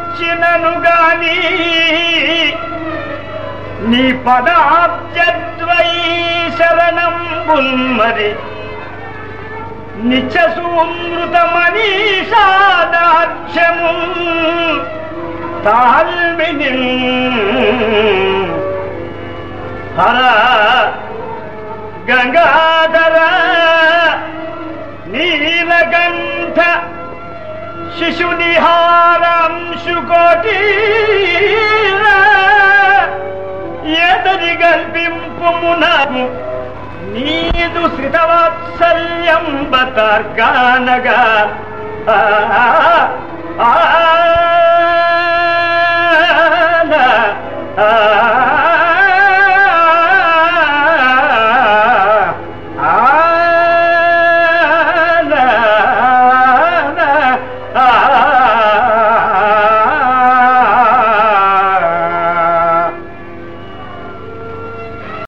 వచ్చినను గాని నీ పదాబ్జద్వై శరణం మరి నిత్యసూమృత మనీషాదాక్షము తాల్మిని హర గంగాధర నీలకంఠ శిశునిహారాంశుకోటి ఏతది కల్పింపుమునము నీదు శ్రితవాత్సల్యం బతార్గానగా ఆ, ఆ, ఆ, ఆ,